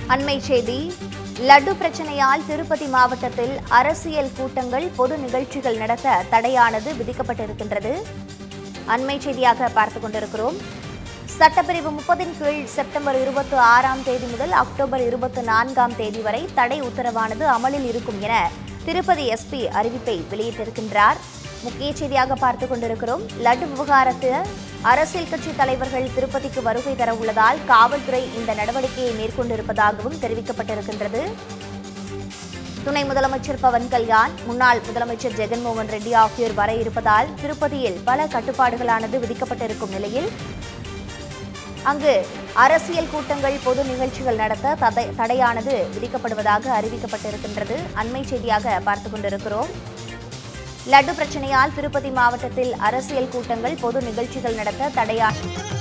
அண்மை செய்தி லட்டு பிரச்சனையால் திருப்பதி மாவட்டத்தில் அரசியல் கூட்டங்கள் பொது நிகழ்ச்சிகள் நடத்த தடையானது விதிக்கப்பட்டிருக்கின்றது அண்மை செய்தியாக பார்த்துக் கொண்டிருக்கிறோம் சட்டப்பிரிவு முப்பதின் கீழ் செப்டம்பர் இருபத்தி ஆறாம் தேதி முதல் அக்டோபர் இருபத்தி நான்காம் தேதி வரை தடை உத்தரவானது அமலில் இருக்கும் என திருப்பதி எஸ்பி அறிவிப்பை வெளியிட்டிருக்கின்றார் முக்கிய செய்தியாக பார்த்துக் கொண்டிருக்கிறோம் லட்டு விவகாரத்தில் அரசியல் கட்சி தலைவர்கள் திருப்பதிக்கு வருகை தர உள்ளதால் காவல்துறை இந்த நடவடிக்கையை மேற்கொண்டிருப்பதாகவும் தெரிவிக்கப்பட்டிருக்கின்றது துணை முதலமைச்சர் பவன் கல்யாண் முன்னாள் முதலமைச்சர் ஜெகன்மோகன் ரெட்டி ஆகியோர் வர இருப்பதால் திருப்பதியில் பல கட்டுப்பாடுகளானது விதிக்கப்பட்டிருக்கும் நிலையில் அங்கு அரசியல் கூட்டங்கள் பொது நிகழ்ச்சிகள் நடத்த தடை தடையானது விதிக்கப்படுவதாக அறிவிக்கப்பட்டிருக்கின்றது அண்மை செய்தியாக பார்த்துக் கொண்டிருக்கிறோம் லட்டு பிரச்சனையால் திருப்பதி மாவட்டத்தில் அரசியல் கூட்டங்கள் பொது நிகழ்ச்சிகள் நடத்த தடையா